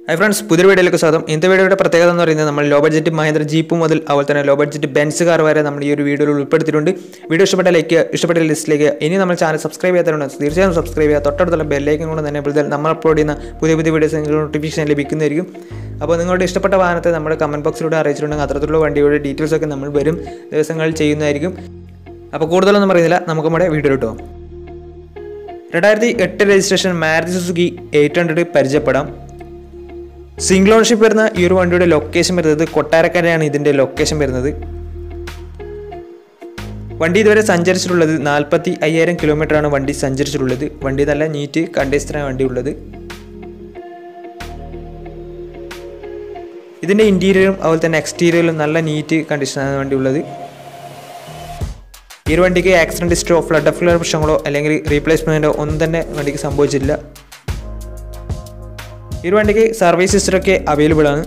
hi friends പുതിയ വീഡിയോയിലേക്ക് സ്വാഗതം ഇന്നത്തെ വീഡിയോയുടെ പ്രത്യേകത എന്ന് പറയുന്നത് നമ്മൾ ലോ ബഡ്ജറ്റ് മഹേന്ദ്ര ജീപ്പ് മുതൽ അതുപോലെ തന്നെ ലോ ബഡ്ജറ്റ് ബെൻസ് കാർ വരെ നമ്മൾ ഈ ഒരു വീഡിയോയിൽ ഉൾപ്പെടുത്തിയിട്ടുണ്ട് വീഡിയോ ഇഷ്ടപ്പെട്ട ലൈക്ക് ഇഷ്ടപ്പെട്ട ലിസ്റ്റിലേക്ക് ഇനി നമ്മൾ ചാനൽ സബ്സ്ക്രൈബ് ചെയ്യാത്തവരുണ്ട് തീർച്ചയായും സബ്സ്ക്രൈബ് ചെയ്യുക തൊട്ടടുത്തുള്ള ബെല്ലൈക്കൻ കൊണ്ട് തന്നെ ഇപ്പോൾ നമ്മൾ അപ്ലോഡ് ചെയ്യുന്ന പുതിയ പുതിയ വീഡിയോസ് നിങ്ങൾക്ക് നോട്ടിഫിക്കേഷൻ ലഭിക്കുന്നതായിരിക്കും അപ്പോൾ നിങ്ങളുടെ ഇഷ്ടപ്പെട്ട വാഹനത്തെ നമ്മുടെ കമൻറ്റ് ബോക്സിലൂടെ അറിയിച്ചിട്ടുണ്ടെങ്കിൽ അത്തരത്തിലുള്ള വണ്ടിയുടെ ഡീറ്റെയിൽസ് ഒക്കെ നമ്മൾ വരും ദിവസങ്ങളിൽ ചെയ്യുന്നതായിരിക്കും അപ്പോൾ കൂടുതലൊന്നും പറയുന്നില്ല നമുക്ക് നമ്മുടെ വീഡിയോ കിട്ടും രണ്ടായിരത്തി എട്ട് registration Maruti Suzuki eight hundred പരിചയപ്പെടാം സിംഗിൾ ഓണർഷിപ്പ് വരുന്ന ഈ ഒരു വണ്ടിയുടെ ലൊക്കേഷൻ വരുന്നത് കൊട്ടാരക്കരയാണ് ഇതിൻ്റെ ലൊക്കേഷൻ വരുന്നത് വണ്ടി ഇതുവരെ സഞ്ചരിച്ചിട്ടുള്ളത് നാൽപ്പത്തി അയ്യായിരം കിലോമീറ്റർ ആണ് വണ്ടി സഞ്ചരിച്ചിട്ടുള്ളത് വണ്ടി നല്ല നീറ്റ് കണ്ടീഷനാണ് വണ്ടി ഉള്ളത് ഇതിൻ്റെ ഇൻറ്റീരിയറും അതുപോലെ തന്നെ എക്സ്റ്റീരിയറും നല്ല നീറ്റ് കണ്ടീഷനാണ് വണ്ടി ഉള്ളത് ഈ ഒരു വണ്ടിക്ക് ആക്സിഡൻറ്റ് ഹിസ്റ്ററോ ഫ്ലഡ് ഫ്ലഡ് പ്രശ്നങ്ങളോ അല്ലെങ്കിൽ റീപ്ലേസ്മെൻറ്റോ ഒന്നും തന്നെ വണ്ടിക്ക് സംഭവിച്ചിട്ടില്ല ഈ ഒരു വണ്ടിക്ക് സർവീസ് ഹിസ്റ്ററൊക്കെ അവൈലബിൾ ആണ്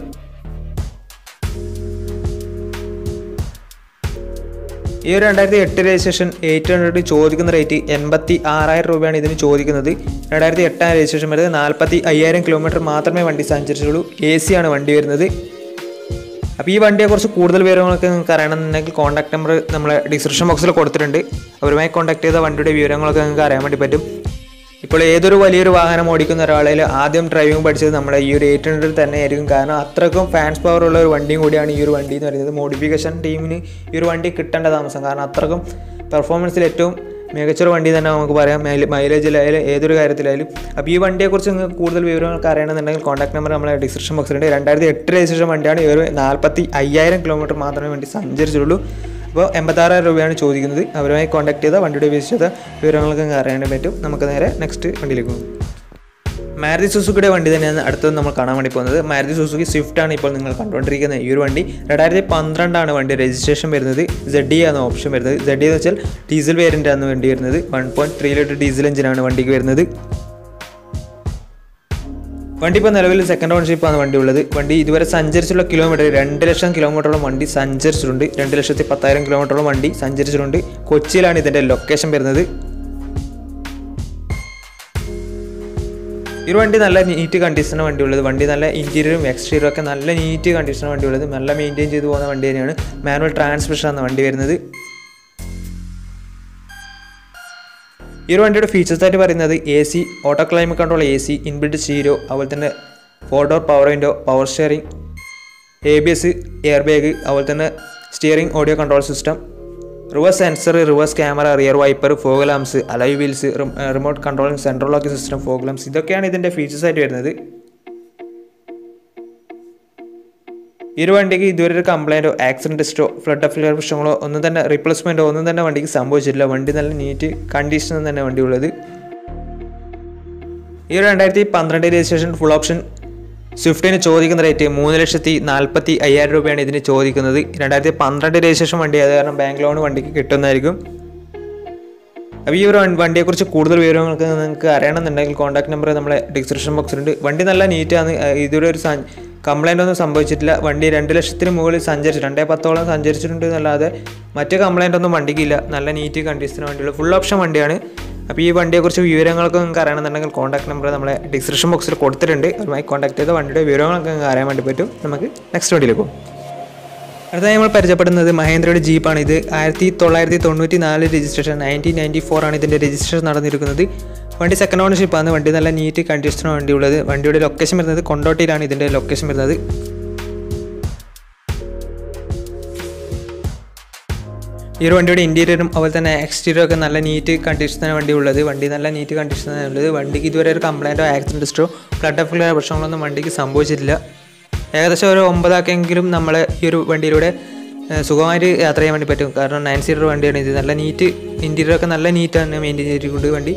ഈ ഒരു രണ്ടായിരത്തി എട്ട് രജിസ്ട്രേഷൻ എയ്റ്റ് ഹൺഡ്രഡ് ചോദിക്കുന്ന റേറ്റ് എൺപത്തി ആറായിരം രൂപയാണ് ഇതിന് ചോദിക്കുന്നത് രണ്ടായിരത്തി എട്ടാം രജിസ്ട്രേഷൻ വരുന്നത് നാൽപ്പത്തി അയ്യായിരം കിലോമീറ്റർ മാത്രമേ വണ്ടി സഞ്ചരിച്ചുള്ളൂ എ സി ആണ് വണ്ടി വരുന്നത് അപ്പോൾ ഈ വണ്ടിയെക്കുറിച്ച് കൂടുതൽ വിവരങ്ങളൊക്കെ നിങ്ങൾക്ക് അറിയണമെന്നുണ്ടെങ്കിൽ കോൺടാക്ട് നമ്പർ നമ്മളെ ഡിസ്ക്രിപ്ഷൻ ബോക്സിൽ കൊടുത്തിട്ടുണ്ട് അവരുമായി കോൺടാക്ട് ചെയ്ത വണ്ടിയുടെ വിവരങ്ങളൊക്കെ നിങ്ങൾക്ക് അറിയാൻ വേണ്ടി പറ്റും ഇപ്പോൾ ഏതൊരു വലിയൊരു വാഹനം ഓടിക്കുന്ന ഒരാളിൽ ആദ്യം ഡ്രൈവിംഗ് പഠിച്ചത് നമ്മുടെ ഈ ഒരു എയ്റ്റ് ഹൺഡ്രഡ് തന്നെയായിരിക്കും കാരണം അത്രക്കും ഫാൻസ് പവർ ഉള്ള ഒരു വണ്ടിയും കൂടിയാണ് ഈ ഒരു വണ്ടി എന്ന് പറയുന്നത് മോഡിഫിക്കേഷൻ ടീമിന് ഈ ഒരു വണ്ടി കിട്ടേണ്ട താമസം കാരണം അത്രക്കും പെർഫോമൻസിൽ ഏറ്റവും മികച്ചൊരു വണ്ടി തന്നെ നമുക്ക് പറയാം മൈലേജിലായാലും ഏതൊരു കാര്യത്തിലായാലും അപ്പോൾ ഈ വണ്ടിയെക്കുറിച്ച് നിങ്ങൾക്ക് കൂടുതൽ വിവരങ്ങൾക്ക് അറിയണമെന്നുണ്ടെങ്കിൽ കോൺടാക്ട് നമ്പർ നമ്മളെ ഡിസ്ക്രിപ്ഷൻ ബോക്സിലുണ്ട് രണ്ടായിരത്തി എട്ട് രജിസ്ട്രേഷൻ വണ്ടിയാണ് ഈ ഒരു നാൽപ്പത്തി അയ്യായിരം കിലോമീറ്റർ മാത്രമേ വണ്ടി സഞ്ചരിച്ചുള്ളൂ അപ്പോൾ എൺപത്താറായിരം രൂപയാണ് ചോദിക്കുന്നത് അവരുമായി കോൺടാക്ട് ചെയ്ത വണ്ടിയുടെ ഉപയോഗിച്ചത് വിവരങ്ങൾക്ക് അറിയാൻ പറ്റും നമുക്ക് നേരെ നെക്സ്റ്റ് വണ്ടിയിലേക്ക് പോകും മാരുതി സുസുക്കിയുടെ വണ്ടി തന്നെയാണ് അടുത്തത് നമ്മൾ കാണാൻ വേണ്ടി പോകുന്നത് മാരുതി സുസുക്കി സ്വിഫ്റ്റ് ആണ് ഇപ്പോൾ നിങ്ങൾ കണ്ടുകൊണ്ടിരിക്കുന്ന ഈ ഒരു വണ്ടി രണ്ടായിരത്തി പന്ത്രണ്ടാണ് വണ്ടി രജിസ്ട്രേഷൻ വരുന്നത് സെഡ് എന്ന ഓപ്ഷൻ വരുന്നത് സെഡ് എന്ന് വെച്ചാൽ ഡീസൽ വേരിയൻ്റ് ആണ് വണ്ടി വരുന്നത് one point three litre diesel എഞ്ചിനാണ് വണ്ടിക്ക് വരുന്നത് വണ്ടി ഇപ്പോൾ നിലവിൽ സെക്കൻഡ് ഓൺഷിപ്പാണ് വണ്ടി ഉള്ളത് വണ്ടി ഇതുവരെ സഞ്ചരിച്ചുള്ള കിലോമീറ്റർ രണ്ട് ലക്ഷം കിലോമീറ്ററോളം വണ്ടി സഞ്ചരിച്ചിട്ടുണ്ട് രണ്ട് ലക്ഷത്തി പത്തായിരം കിലോമീറ്ററോളം വണ്ടി സഞ്ചരിച്ചിട്ടുണ്ട് കൊച്ചിയിലാണ് ഇതിൻ്റെ ലൊക്കേഷൻ വരുന്നത് ഈ വണ്ടി നല്ല നീറ്റ് കണ്ടീഷനാണ് വണ്ടി ഉള്ളത് വണ്ടി നല്ല ഇൻറ്റീരിയറും എക്സ്റ്റീരിയറും ഒക്കെ നല്ല നീറ്റ് കണ്ടീഷനാണ് വണ്ടി ഉള്ളത് നല്ല മെയിൻറ്റെയിൻ ചെയ്ത് പോകുന്ന വണ്ടി തന്നെയാണ് മാനുവൽ ട്രാൻസ്മിഷനാണ് വണ്ടി വരുന്നത് ഈ ഒരു വണ്ടിയുടെ ഫീച്ചേഴ്സ് ആയിട്ട് പറയുന്നത് A C auto climate control A C inbuilt stereo അതുപോലെ തന്നെ four door power window power steering A B S air bag അതുപോലെ തന്നെ steering audio control system reverse sensor reverse camera rear wiper fog lamps alloy wheels remote controlling central locking system fog lamps ഇതൊക്കെയാണ് ഇതിൻ്റെ features ആയിട്ട് വരുന്നത് ഈ ഒരു വണ്ടിക്ക് ഇതുവരെ ഒരു കംപ്ലൈൻറ്റോ ആക്സിഡൻറ്റ് ടെസ്റ്റോ ഫ്ലഡ് അഫിയർ പ്രശ്നങ്ങളോ ഒന്നും തന്നെ റീപ്ലേസ്മെൻറ്റോ ഒന്നും തന്നെ വണ്ടിക്ക് സംഭവിച്ചിട്ടില്ല വണ്ടി നല്ല നീറ്റ് കണ്ടീഷനിൽ തന്നെ വണ്ടി ഉള്ളത് ഈ ഒരു രണ്ടായിരത്തി പന്ത്രണ്ട് രജിസ്ട്രേഷൻ ഫുൾ ഓപ്ഷൻ സ്വിഫ്റ്റിന് ചോദിക്കുന്ന റേറ്റ് മൂന്ന് ലക്ഷത്തി നാൽപ്പത്തി അയ്യായിരം രൂപയാണ് ഇതിന് ചോദിക്കുന്നത് രണ്ടായിരത്തി പന്ത്രണ്ട് രജിസ്ട്രേഷൻ വണ്ടി അത് കാരണം ബാങ്ക് ലോൺ വണ്ടിക്ക് കിട്ടുന്നതായിരിക്കും അപ്പോൾ ഈ ഒരു വണ്ടിയെക്കുറിച്ച് കൂടുതൽ വിവരങ്ങൾക്ക് നിങ്ങൾക്ക് അറിയണമെന്നുണ്ടെങ്കിൽ കോൺടാക്ട് നമ്പർ നമ്മളെ ഡിസ്ക്രിപ്ഷൻ ബോക്സിലുണ്ട് വണ്ടി നല്ല നീറ്റാണ് ഇതുവരെ ഒരു കംപ്ലൈൻ്റ് ഒന്നും സംഭവിച്ചിട്ടില്ല വണ്ടി രണ്ട് ലക്ഷത്തിന് മുകളിൽ സഞ്ചരിച്ചു രണ്ടേ പത്തോളം സഞ്ചരിച്ചിട്ടുണ്ട് എന്നല്ലാതെ മറ്റ് കംപ്ലൈൻ്റ് ഒന്നും വണ്ടിക്കില്ല നല്ല നീറ്റ് കണ്ടീഷന് വണ്ടിയുള്ള ഫുൾ ഓപ്ഷൻ വണ്ടിയാണ് അപ്പോൾ ഈ വണ്ടിയെക്കുറിച്ച് വിവരങ്ങളൊക്കെ നിങ്ങൾക്ക് അറിയണമെന്നുണ്ടെങ്കിൽ കോൺടാക്ട് നമ്പർ നമ്മളെ ഡിസ്ക്രിപ്ഷൻ ബോക്സിൽ കൊടുത്തിട്ടുണ്ട് അതുമായി കോൺടാക്ട് ചെയ്ത വണ്ടിയുടെ വിവരങ്ങളൊക്കെ നിങ്ങൾക്ക് അറിയാൻ വേണ്ടി പറ്റും നമുക്ക് നെക്സ്റ്റ് വണ്ടിയിലേക്ക് പോകും അടുത്തതായി നമ്മൾ പരിചയപ്പെടുന്നത് മഹേന്ദ്രയുടെ ജീപ്പാണ് ഇത് ആയിരത്തി തൊള്ളായിരത്തി തൊണ്ണൂറ്റി നാല് രജിസ്ട്രേഷൻ നയൻറ്റീൻ നയൻറ്റി ഫോർ ആണ് ഇതിൻ്റെ രജിസ്ട്രേഷൻ നടന്നിരിക്കുന്നത് വണ്ടി സെക്കൻഡ് ഓണർഷിപ്പാണ് വണ്ടി നല്ല നീറ്റ് കണ്ടീഷനാണ് വണ്ടി ഉള്ളത് വണ്ടിയുടെ ലൊക്കേഷൻ വരുന്നത് കൊണ്ടോട്ടിയിലാണ് ഇതിൻ്റെ ലൊക്കേഷൻ വരുന്നത് ഈ ഒരു വണ്ടിയുടെ ഇൻറ്റീരിയറും അതുപോലെ തന്നെ എക്സ്റ്റീരിയറും ഒക്കെ നല്ല നീറ്റ് കണ്ടീഷനാണ് വണ്ടി ഉള്ളത് വണ്ടി നല്ല നീറ്റ് കണ്ടീഷനാണ് ഉള്ളത് വണ്ടിക്ക് ഇതുവരെ ഒരു കംപ്ലൈൻറ്റോ ആക്സിഡൻറ്റ് ഹിസ്റ്ററോ ഫ്ലഡ് ഓഫ് പ്രശ്നങ്ങളൊന്നും വണ്ടിക്ക് സംഭവിച്ചിട്ടില്ല ഏകദേശം ഒരു ഒമ്പതാക്കെങ്കിലും നമ്മൾ ഈ ഒരു വണ്ടിയിലൂടെ സുഖമായിട്ട് യാത്ര ചെയ്യാൻ വേണ്ടി പറ്റും കാരണം നയൻ സീറ്റർ വണ്ടിയാണ് ഇത് നല്ല നീറ്റ് ഇൻറ്റീരിയർ ഒക്കെ നല്ല നീറ്റാണ് മെയിൻറ്റെയിൻ ചെയ്തിട്ടുണ്ട് വണ്ടി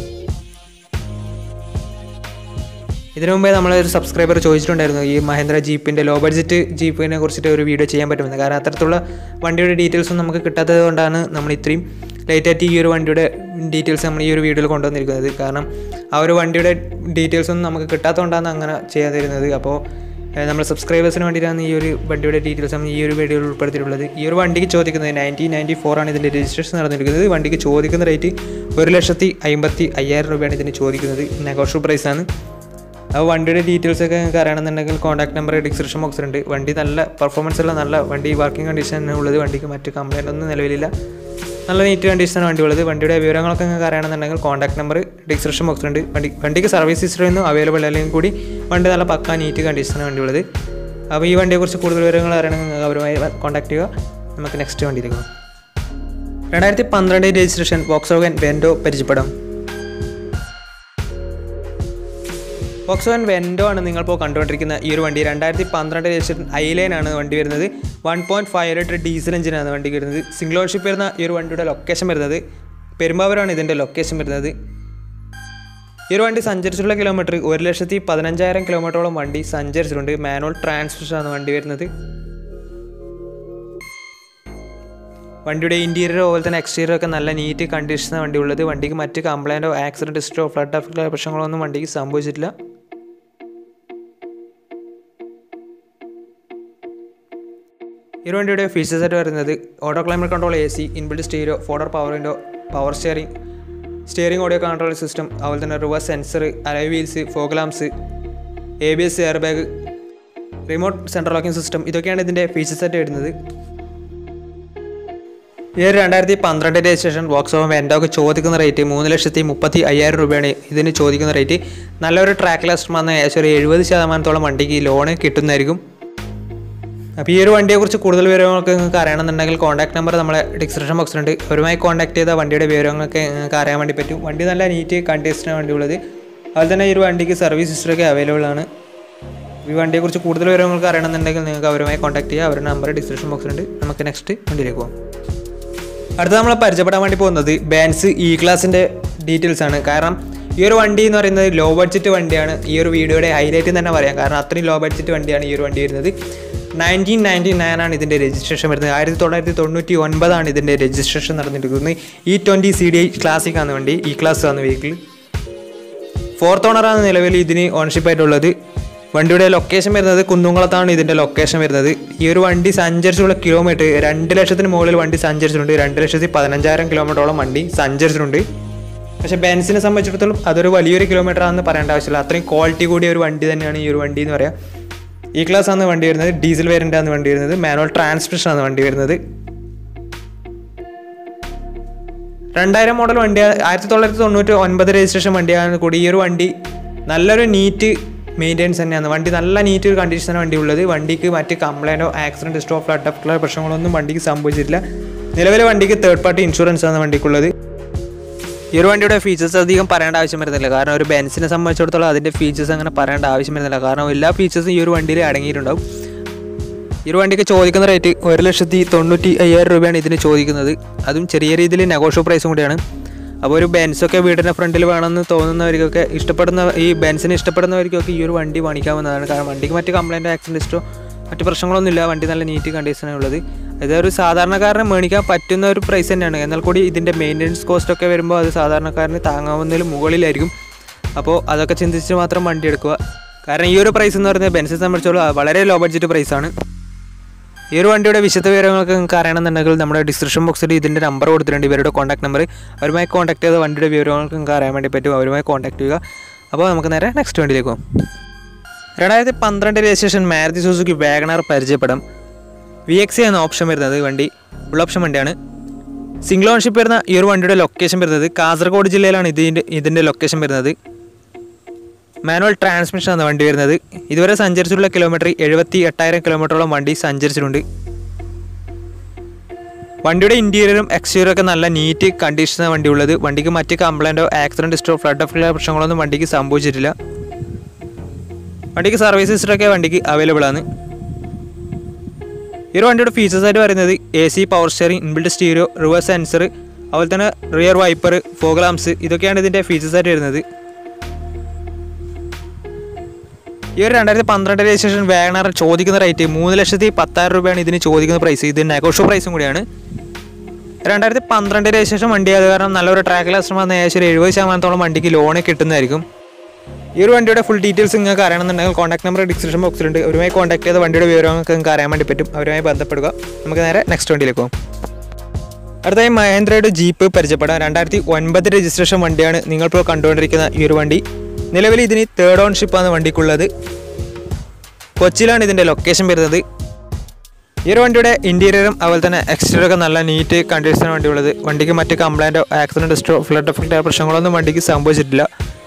ഇതിനു മുമ്പേ നമ്മളൊരു സബ്സ്ക്രൈബർ ചോദിച്ചിട്ടുണ്ടായിരുന്നു ഈ മഹേന്ദ്ര ജീപ്പിൻ്റെ ലോ ബഡ്ജറ്റ് ജീപ്പിനെ കുറിച്ചിട്ട് ഒരു വീഡിയോ ചെയ്യാൻ പറ്റുമെന്ന് കാരണം അത്തരത്തിലുള്ള വണ്ടിയുടെ ഡീറ്റെയിൽസും നമുക്ക് കിട്ടാത്തത് കൊണ്ടാണ് നമ്മൾ ഇത്രയും ലേറ്റായിട്ട് ഈ ഒരു വണ്ടിയുടെ ഡീറ്റെയിൽസ് നമ്മൾ ഈ ഒരു വീഡിയോയിൽ കൊണ്ടുവന്നിരിക്കുന്നത് കാരണം ആ ഒരു വണ്ടിയുടെ ഡീറ്റെയിൽസ് ഒന്നും നമുക്ക് കിട്ടാത്തതുകൊണ്ടാണ് അങ്ങനെ ചെയ്യാതിരുന്നത് അപ്പോൾ നമ്മൾ സബ്സ്ക്രൈബേഴ്സിന് വേണ്ടിയിട്ടാണ് ഈ ഒരു വണ്ടിയുടെ ഡീറ്റെയിൽസ് നമ്മൾ ഈ ഒരു വീഡിയോയിൽ ഉൾപ്പെടുത്തിയിട്ടുള്ളത് ഈ ഒരു വണ്ടിക്ക് ചോദിക്കുന്നത് നയൻറ്റീൻ നയൻറ്റി ഫോർ ആണ് ഇതിൻ്റെ രജിസ്ട്രേഷൻ നടന്നിരിക്കുന്നത് വണ്ടിക്ക് ചോദിക്കുന്ന റേറ്റ് ഒരു ലക്ഷത്തി അമ്പത്തി അയ്യായിരം രൂപയാണ് ഇതിന് ചോദിക്കുന്നത് നെഗോഷ്യബിൾ പ്രൈസാണ് അപ്പോൾ വണ്ടിയുടെ ഡീറ്റെയിൽസ് ഒക്കെ നിങ്ങൾക്ക് അറിയണമെന്നുണ്ടെങ്കിൽ കോൺടാക്ട് നമ്പർ ഡിസ്ക്രിപ്ഷൻ ബോക്സിലുണ്ട് വണ്ടി നല്ല പെർഫോമൻസ് ഉള്ള നല്ല വണ്ടി വർക്കിംഗ് കണ്ടീഷൻ ഉള്ളത് വണ്ടിക്ക് മറ്റ് കംപ്ലൈൻ്റ് ഒന്നും നിലവിലില്ല നല്ല നീറ്റ് കണ്ടീഷനാണ് വണ്ടി ഉള്ളത് വണ്ടിയുടെ വിവരങ്ങളൊക്കെ നിങ്ങൾക്ക് അറിയണമെന്നുണ്ടെങ്കിൽ കോൺടാക്ട് നമ്പർ ഡിസ്ക്രിപ്ഷൻ ബോക്സിലുണ്ട് വണ്ടി വണ്ടിക്ക് സർവീസ് ഹിസ്റ്ററി ഒന്നും അവൈലബിൾ അല്ലെങ്കിൽ കൂടി വണ്ടി നല്ല പക്ക നീറ്റ് കണ്ടീഷനാണ് വണ്ടി ഉള്ളത് അപ്പോൾ ഈ വണ്ടിയെക്കുറിച്ച് കൂടുതൽ വിവരങ്ങൾ അറിയണമെങ്കിൽ നിങ്ങൾക്ക് അവരുമായി കോൺടാക്ട് ചെയ്യുക നമുക്ക് നെക്സ്റ്റ് വണ്ടിയിലേക്ക് പോകാം രണ്ടായിരത്തി പന്ത്രണ്ട് രജിസ്ട്രേഷൻ വോക്സോഗൻ വെൻഡോ പരിചയപ്പെടാം വോക്സോഗൻ വെൻഡോ ആണ് നിങ്ങളിപ്പോൾ കണ്ടുകൊണ്ടിരിക്കുന്ന ഈ ഒരു വണ്ടി രണ്ടായിരത്തി പന്ത്രണ്ട് രജിസ്ട്രേഷൻ ഐലൈൻ ആണ് വണ്ടി വരുന്നത് one point five litre diesel എഞ്ചിനാണ് വണ്ടി വരുന്നത് സിംഗിൾ ഓൺഷിപ്പ് വരുന്ന ഈ ഒരു വണ്ടിയുടെ ലൊക്കേഷൻ വരുന്നത് പെരുമ്പാവൂരാണ് ഇതിൻ്റെ ലൊക്കേഷൻ വരുന്നത് ഈ ഒരു വണ്ടി സഞ്ചരിച്ചിട്ടുള്ള കിലോമീറ്റർ ഒരു ലക്ഷത്തി പതിനഞ്ചായിരം കിലോമീറ്ററോളം വണ്ടി സഞ്ചരിച്ചിട്ടുണ്ട് മാനുവൽ ട്രാൻസ്മിഷൻ ആണ് വണ്ടി വരുന്നത് വണ്ടിയുടെ ഇൻറ്റീരിയർ അതുപോലെ തന്നെ എക്സ്റ്റീരിയർ ഒക്കെ നല്ല നീറ്റ് കണ്ടീഷനാണ് വണ്ടി ഉള്ളത് വണ്ടിക്ക് മറ്റ് കംപ്ലൈൻറ്റോ ആക്സിഡൻറ്റ് ഹിസ്റ്ററോ ഫ്ലഡ് അഫക്റ്റോ പ്രശ്നങ്ങളോ ഒന്നും വണ്ടിക്ക് സംഭവിച്ചിട്ടില്ല ഈ ഒരു വണ്ടിയുടെ ഫീച്ചേഴ്സ് ആയിട്ട് വരുന്നത് auto climate control A C inbuilt stereo ഫോർഡർ power window power steering steering audio control system അതുപോലെ തന്നെ reverse sensor alloy wheels fog lamps A B S air bag remote central locking system ഇതൊക്കെയാണ് ഇതിൻ്റെ ഫീച്ചേഴ്സ് ആയിട്ട് വരുന്നത് ഈ ഒരു രണ്ടായിരത്തി പന്ത്രണ്ട് രജിസ്ട്രേഷൻ ബോക്സ് ഓഫ് വെൻഡോക്ക് ചോദിക്കുന്ന റേറ്റ് മൂന്ന് ലക്ഷത്തി മുപ്പത്തി അയ്യായിരം രൂപയാണ് ഇതിന് ചോദിക്കുന്ന റേറ്റ് നല്ലൊരു ട്രാക്ക് ലാസ്റ്റ് വന്ന് ഏകദേശം ഒരു എഴുപത് ശതമാനത്തോളം വണ്ടിക്ക് ലോണ് കിട്ടുന്നതായിരിക്കും അപ്പോൾ ഈ ഒരു വണ്ടിയെക്കുറിച്ച് കൂടുതൽ വിവരങ്ങളൊക്കെ നിങ്ങൾക്ക് അറിയണമെന്നുണ്ടെങ്കിൽ കോൺടാക്ട് നമ്പർ നമ്മളെ ഡിസ്ക്രിപ്ഷൻ ബോക്സിലുണ്ട് അവരുമായി കോൺടാക്ട് ചെയ്താൽ വണ്ടിയുടെ വിവരങ്ങളൊക്കെ നിങ്ങൾക്ക് അറിയാൻ വേണ്ടി പറ്റും വണ്ടി നല്ല നീറ്റ് കണ്ടീഷനാണ് വണ്ടി ഉള്ളത് അതുപോലെ തന്നെ ഈ ഒരു വണ്ടിക്ക് സർവീസ് ഹിസ്റ്ററൊക്കെ അവൈലബിൾ ആണ് ഈ വണ്ടിയെക്കുറിച്ച് കൂടുതൽ വിവരങ്ങൾക്ക് അറിയണമെന്നുണ്ടെങ്കിൽ നിങ്ങൾക്ക് അവരുമായി കോൺടാക്ട് ചെയ്യുക അവരുടെ നമ്പർ ഡിസ്ക്രിപ്ഷൻ ബോക്സിലുണ്ട് നമുക്ക് നെക്സ്റ്റ് വണ്ടിയിലേക്ക് പോകാം അടുത്ത നമ്മൾ പരിചയപ്പെടാൻ വേണ്ടി പോകുന്നത് ബാൻസ് ഇ ക്ലാസിൻ്റെ ഡീറ്റെയിൽസ് ആണ് കാരണം ഈ ഒരു വണ്ടി എന്ന് പറയുന്നത് ലോ ബഡ്ജറ്റ് വണ്ടിയാണ് ഈ ഒരു വീഡിയോയുടെ ഹൈലൈറ്റ് തന്നെ പറയാം കാരണം അത്രയും ലോ ബഡ്ജറ്റ് വണ്ടിയാണ് ഈ ഒരു വണ്ടി വരുന്നത് നയൻറ്റീൻ നയൻറ്റി നയൻ ആണ് ഇതിൻ്റെ രജിസ്ട്രേഷൻ വരുന്നത് ആയിരത്തി തൊള്ളായിരത്തി തൊണ്ണൂറ്റി ഒൻപതാണ് ഇതിൻ്റെ രജിസ്ട്രേഷൻ നടന്നിരിക്കുന്നത് E twenty C D I classic ആണ് വണ്ടി ഇ ക്ലാസ് ആണ് വെഹിക്കിൾ ഫോർത്ത് ഓണറാണ് നിലവിൽ ഇതിന് ഓണർഷിപ്പ് ആയിട്ടുള്ളത് വണ്ടിയുടെ ലൊക്കേഷൻ വരുന്നത് കുന്നുംകുളത്താണ് ഇതിൻ്റെ ലൊക്കേഷൻ വരുന്നത് ഈ ഒരു വണ്ടി സഞ്ചരിച്ചുള്ള കിലോമീറ്റർ രണ്ട് ലക്ഷത്തിന് മുകളിൽ വണ്ടി സഞ്ചരിച്ചിട്ടുണ്ട് രണ്ട് ലക്ഷത്തി പതിനഞ്ചായിരം കിലോമീറ്ററോളം വണ്ടി സഞ്ചരിച്ചിട്ടുണ്ട് പക്ഷേ ബെൻസിനെ സംബന്ധിച്ചിടത്തോളം അതൊരു വലിയൊരു കിലോമീറ്റർ ആണെന്ന് പറയേണ്ട ആവശ്യമില്ല അത്രയും ക്വാളിറ്റി കൂടിയ ഒരു വണ്ടി തന്നെയാണ് ഈ ഒരു വണ്ടി എന്ന് പറയാം ഈ ക്ലാസ് ആണ് വണ്ടി വരുന്നത് ഡീസൽ വേരിയൻ്റ് ആണ് വണ്ടി വരുന്നത് മാനുവൽ ട്രാൻസ്മിഷൻ ആണ് വണ്ടി വരുന്നത് രണ്ടായിരം മോഡൽ വണ്ടി ആയിരത്തി തൊള്ളായിരത്തി തൊണ്ണൂറ്റി ഒൻപത് രജിസ്ട്രേഷൻ വണ്ടിയാണ് കൂടി ഈ ഒരു വണ്ടി നല്ലൊരു നീറ്റ് മെയിൻ്റെനൻസ് തന്നെയാണ് വണ്ടി നല്ല നീറ്റ് കണ്ടീഷനാണ് വണ്ടി ഉള്ളത് വണ്ടിക്ക് മറ്റ് കംപ്ലൈൻറ്റോ ആക്സിഡൻറ്റ് ഹിസ്റ്റോ ഫ്ലഡ് അഫ്റ്റുള്ള പ്രശ്നങ്ങളൊന്നും വണ്ടിക്ക് സംഭവിച്ചിട്ടില്ല നിലവിലെ വണ്ടിക്ക് തേർഡ് പാർട്ടി ഇൻഷുറൻസ് ആണ് വണ്ടിക്കുള്ളത് ഈ ഒരു വണ്ടിയുടെ ഫീച്ചേഴ്സ് അധികം പറയേണ്ട ആവശ്യം വരുന്നില്ല കാരണം ഒരു ബെൻസിനെ സംബന്ധിച്ചിടത്തോളം അതിൻ്റെ ഫീച്ചേഴ്സ് അങ്ങനെ പറയേണ്ട ആവശ്യം വരുന്നില്ല കാരണം എല്ലാ ഫീച്ചേഴ്സും ഈ ഒരു വണ്ടിയിൽ അടങ്ങിയിട്ടുണ്ടാവും ഈ ഒരു വണ്ടിക്ക് ചോദിക്കുന്ന റേറ്റ് ഒരു ലക്ഷത്തി തൊണ്ണൂറ്റി അയ്യായിരം രൂപയാണ് ഇതിന് ചോദിക്കുന്നത് അതും ചെറിയ രീതിയിൽ നെഗോഷ്യോ പ്രൈസും കൂടിയാണ് അപ്പോൾ ഒരു ബെൻസൊക്കെ വീടിൻ്റെ ഫ്രണ്ടിൽ വേണമെന്ന് തോന്നുന്നവർക്കൊക്കെ ഇഷ്ടപ്പെടുന്ന ഈ ബെൻസിനെ ഇഷ്ടപ്പെടുന്നവർക്കൊക്കെ ഈ ഒരു വണ്ടി പണിക്കാവുന്നതാണ് കാരണം വണ്ടിക്ക് മറ്റ് കംപ്ലൈൻറ്റ് ആക്സിഡൻറ്റോ മറ്റ് പ്രശ്നങ്ങളൊന്നുമില്ല വണ്ടി നല്ല നീറ്റ് കണ്ടീഷനാണ് ഉള്ളത് ഇത് ഒരു സാധാരണക്കാരന് മേടിക്കാൻ പറ്റുന്ന ഒരു പ്രൈസ് തന്നെയാണ് എന്നാൽ കൂടി ഇതിൻ്റെ മെയിൻ്റനൻസ് കോസ്റ്റ് ഒക്കെ വരുമ്പോൾ അത് സാധാരണക്കാരന് താങ്ങാവുന്നതിലും മുകളിലായിരിക്കും അപ്പോൾ അതൊക്കെ ചിന്തിച്ച് മാത്രം വണ്ടി എടുക്കുക കാരണം ഈ ഒരു പ്രൈസ് എന്ന് പറയുന്നത് ബെൻസിനെ സംബന്ധിച്ചോളം വളരെ ലോ ബഡ്ജറ്റ് പ്രൈസാണ് ഈ ഒരു വണ്ടിയുടെ വിശദ വിവരങ്ങളൊക്കെ നിങ്ങൾക്ക് അറിയണമെന്നുണ്ടെങ്കിൽ നമ്മുടെ ഡിസ്ക്രിപ്ഷൻ ബോക്സിൽ ഇതിൻ്റെ നമ്പർ കൊടുത്തിട്ടുണ്ട് ഇവരുടെ കോൺടാക്ട് നമ്പർ അവരുമായി കോൺടാക്ട് ചെയ്ത വണ്ടിയുടെ വിവരങ്ങൾക്ക് നിങ്ങൾക്ക് അറിയാൻ വേണ്ടി പറ്റും അവരുമായി കോൺടാക്ട് ചെയ്യുക അപ്പോൾ നമുക്ക് നേരെ നെക്സ്റ്റ് വണ്ടിയിലേക്ക് പോകാം രണ്ടായിരത്തി പന്ത്രണ്ട് രജിസ്ട്രേഷൻ മാരുതി സുസുക്കി വാഗണർ പരിചയപ്പെടാം വി എക്സ് എന്ന ഓപ്ഷൻ വരുന്നത് വണ്ടി ഫുൾ ഓപ്ഷൻ വണ്ടിയാണ് സിംഗിൾ ഓൺഷിപ്പ് വരുന്ന ഈ ഒരു വണ്ടിയുടെ ലൊക്കേഷൻ വരുന്നത് കാസർഗോഡ് ജില്ലയിലാണ് ഇതിൻ്റെ ഇതിൻ്റെ ലൊക്കേഷൻ വരുന്നത് മാനുവൽ ട്രാൻസ്മിഷൻ ആണ് വണ്ടി വരുന്നത് ഇതുവരെ സഞ്ചരിച്ചിട്ടുള്ള കിലോമീറ്റർ എഴുപത്തി എട്ടായിരം കിലോമീറ്ററോളം വണ്ടി സഞ്ചരിച്ചിട്ടുണ്ട് വണ്ടിയുടെ ഇൻറ്റീരിയറും എക്സ്റ്റീരിയറും ഒക്കെ നല്ല നീറ്റ് കണ്ടീഷനാണ് വണ്ടി ഉള്ളത് വണ്ടിക്ക് മറ്റ് കംപ്ലൈൻറ്റോ ആക്സിഡൻറ്റ് ഹിസ്റ്റോ ഫ്ലഡ് ഓഫ് പ്രശ്നങ്ങളൊന്നും വണ്ടിക്ക് സംഭവിച്ചിട്ടില്ല വണ്ടിക്ക് സർവീസ് ഹിസ്റ്ററൊക്കെ വണ്ടിക്ക് അവൈലബിൾ ആണ് ഈ ഒരു വണ്ടിയുടെ ഫീച്ചേഴ്സ് ആയിട്ട് പറയുന്നത് A C power steering inbuilt stereo reverse sensor അതുപോലെ തന്നെ റിയർ വൈപ്പർ ഫോഗ്ലാംസ് ഇതൊക്കെയാണ് ഇതിൻ്റെ ഫീച്ചേഴ്സ് ആയിട്ട് വരുന്നത് ഈ ഒരു രണ്ടായിരത്തി പന്ത്രണ്ട് രജിസ്ട്രേഷൻ വാഗണർ ചോദിക്കുന്ന റേറ്റ് മൂന്ന് ലക്ഷത്തി പത്തായിരം രൂപയാണ് ഇതിന് ചോദിക്കുന്ന പ്രൈസ് ഇത് നെഗോഷ്യോ പ്രൈസും കൂടിയാണ് രണ്ടായിരത്തി പന്ത്രണ്ട് രജിസ്ട്രേഷൻ വണ്ടി അത് കാരണം നല്ലൊരു ട്രാക്ക് ലാസ്റ്റർ വന്ന ഏകദേശം ഒരു എഴുപത് ശതമാനത്തോളം വണ്ടിക്ക് ലോണ് കിട്ടുന്നതായിരിക്കും ഈ ഒരു വണ്ടിയുടെ ഫുൾ ഡീറ്റെയിൽസ് നിങ്ങൾക്ക് അറിയണമെന്നുണ്ടെങ്കിൽ കോൺടാക്ട് നമ്പർ ഡിസ്ക്രിപ്ഷൻ ബോക്സിലുണ്ട് അവരുമായി കോൺടാക്ട് ചെയ്ത വണ്ടിയുടെ വിവരങ്ങൾക്ക് നിങ്ങൾക്ക് അറിയാൻ വേണ്ടി പറ്റും അവരുമായി ബന്ധപ്പെടുക നമുക്ക് നേരെ നെക്സ്റ്റ് വണ്ടിയിലേക്ക് പോകാം അടുത്തായി മഹേന്ദ്രയുടെ ജീപ്പ് പരിചയപ്പെടാം രണ്ടായിരത്തി ഒൻപത് രജിസ്ട്രേഷൻ വണ്ടിയാണ് നിങ്ങളിപ്പോൾ കണ്ടുകൊണ്ടിരിക്കുന്ന ഈ ഒരു വണ്ടി നിലവിൽ ഇതിന് തേർഡ് ഓൺഷിപ്പാണ് വണ്ടിക്കുള്ളത് കൊച്ചിയിലാണ് ഇതിൻ്റെ ലൊക്കേഷൻ വരുന്നത് ഈ ഒരു വണ്ടിയുടെ ഇൻറ്റീരിയറും അതുപോലെ തന്നെ എക്സ്റ്റീരിയറൊക്കെ നല്ല നീറ്റ് കണ്ടീഷനാണ് വണ്ടി ഉള്ളത് വണ്ടിക്ക് മറ്റ് കംപ്ലൈൻറ്റോ ആക്സിഡൻറ്റ് ഹിസ്റ്റോ ഫ്ലഡ് എഫക്റ്റോ പ്രശ്നങ്ങളൊന്നും വണ്ടിക്ക് സംഭവിച്ചിട്ടില്ല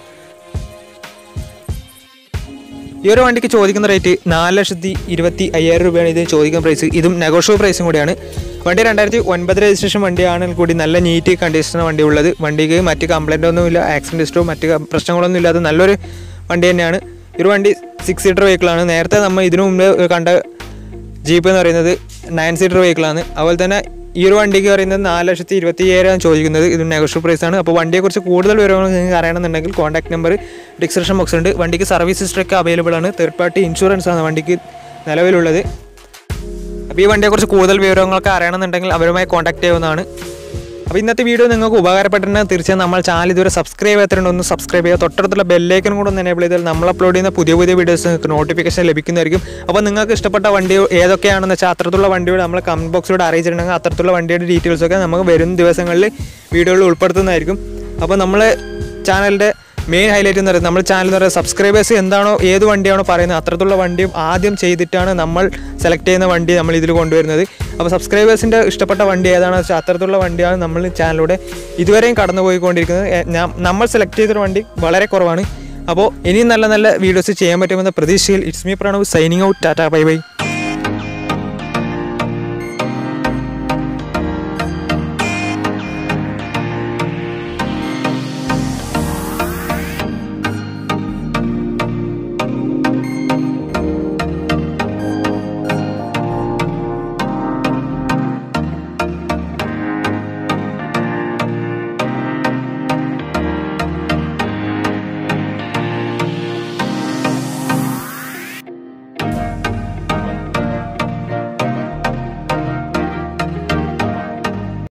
ഈ ഒരു വണ്ടിക്ക് ചോദിക്കുന്ന റേറ്റ് നാല് ലക്ഷത്തി ഇരുപത്തി അയ്യായിരം രൂപയാണ് ഇതിന് ചോദിക്കുന്ന പ്രൈസ് ഇതും നെഗോഷ്യബിൾ പ്രൈസും കൂടിയാണ് വണ്ടി രണ്ടായിരത്തി ഒൻപത് രജിസ്ട്രേഷൻ വണ്ടിയാണെങ്കിൽ കൂടി നല്ല നീറ്റ് കണ്ടീഷനാണ് വണ്ടി ഉള്ളത് വണ്ടിക്ക് മറ്റ് കംപ്ലൈൻ്റ് ഒന്നുമില്ല ആക്സിഡൻറ്റ് ഹിസ്റ്റോ മറ്റ് ക- പ്രശ്നങ്ങളൊന്നും ഇല്ലാത്ത നല്ലൊരു വണ്ടി തന്നെയാണ് ഈ ഒരു വണ്ടി സിക്സ് സീറ്റർ വെഹിക്കിളാണ് നേരത്തെ നമ്മൾ ഇതിനു മുമ്പ് കണ്ട ജീപ്പ് എന്ന് പറയുന്നത് നയൻ സീറ്റർ വെഹിക്കിളാണ് അതുപോലെ തന്നെ ഈ ഒരു വണ്ടിക്ക് പറയുന്നത് നാല് ലക്ഷത്തി ഇരുപത്തി ഏഴാണ് ചോദിക്കുന്നത് ഇത് നെഗോഷ്യബിൾ പ്രൈസ് ആണ് അപ്പോൾ വണ്ടിയെക്കുറിച്ച് കൂടുതൽ വിവരങ്ങൾ നിങ്ങൾക്ക് അറിയണമെന്നുണ്ടെങ്കിൽ കോൺടാക്ട് നമ്പർ ഡിസ്ക്രിപ്ഷൻ ബോക്സ് ഉണ്ട് വണ്ടിക്ക് സർവീസ് ഹിസ്റ്ററൊക്കെ അവൈലബിൾ ആണ് തേർഡ് പാർട്ടി ഇൻഷുറൻസ് ആണ് വണ്ടിക്ക് നിലവിലുള്ളത് അപ്പോൾ ഈ വണ്ടിയെക്കുറിച്ച് കൂടുതൽ വിവരങ്ങളൊക്കെ അറിയണമെന്നുണ്ടെങ്കിൽ അവരുമായി കോൺടാക്ട് ചെയ്യാവുന്നതാണ് അപ്പോൾ ഇന്നത്തെ വീഡിയോ നിങ്ങൾക്ക് ഉപകാരപ്പെട്ടിട്ടുണ്ടെങ്കിൽ തീർച്ചയായും നമ്മൾ ചാനൽ ഇതുവരെ സബ്സ്ക്രൈബ് ചെയ്യാത്തതുകൊണ്ട് ഒന്ന് സബ്സ്ക്രൈബ് ചെയ്യുക തൊട്ടടുത്തുള്ള ബെല്ലേക്കൻ കൂടെ ഒന്ന് എനേബിൾ ചെയ്താൽ നമ്മൾ അപ്ലോഡ് ചെയ്യുന്ന പുതിയ പുതിയ വീഡിയോസ് നിങ്ങൾക്ക് നോട്ടിഫിക്കേഷൻ ലഭിക്കുന്നതായിരിക്കും അപ്പോൾ നിങ്ങൾക്ക് ഇഷ്ടപ്പെട്ട വണ്ടി ഏതൊക്കെയാണെന്ന് വെച്ചാൽ അത്തരത്തിലുള്ള വണ്ടിയോട് നമ്മൾ കമൻറ്റ് ബോക്സിലൂടെ അറിയിച്ചിട്ടുണ്ടെങ്കിൽ അത്തരത്തിലുള്ള വണ്ടിയുടെ ഡീറ്റെയിൽസ് ഒക്കെ നമുക്ക് വരും ദിവസങ്ങളിൽ വീഡിയോയിൽ ഉൾപ്പെടുത്തുന്നതായിരിക്കും അപ്പോൾ നമ്മൾ ചാനലിൻ്റെ മെയിൻ ഹൈലൈറ്റ് എന്ന് പറയുന്നത് നമ്മൾ ചാനൽ എന്ന് പറയുന്നത് സബ്സ്ക്രൈബേഴ്സ് എന്താണോ ഏത് വണ്ടിയാണോ പറയുന്നത് അത്തരത്തിലുള്ള വണ്ടിയും ആദ്യം ചെയ്തിട്ടാണ് നമ്മൾ സെലക്ട് ചെയ്യുന്ന വണ്ടി നമ്മൾ ഇതിൽ കൊണ്ടുവരുന്നത് അപ്പോൾ സബ്സ്ക്രൈബേഴ്സിൻ്റെ ഇഷ്ടപ്പെട്ട വണ്ടി ഏതാണെന്ന് വെച്ചാൽ അത്തരത്തിലുള്ള വണ്ടിയാണ് നമ്മൾ ചാനലിലൂടെ ഇതുവരെയും കടന്നു പോയിക്കൊണ്ടിരിക്കുന്നത് എ, ഞാൻ- നമ്മൾ സെലക്ട് ചെയ്തൊരു വണ്ടി വളരെ കുറവാണ് അപ്പോൾ ഇനിയും നല്ല നല്ല വീഡിയോസ് ചെയ്യാൻ പറ്റുമെന്ന പ്രതീക്ഷയിൽ it's me Pranav signing out tata bye by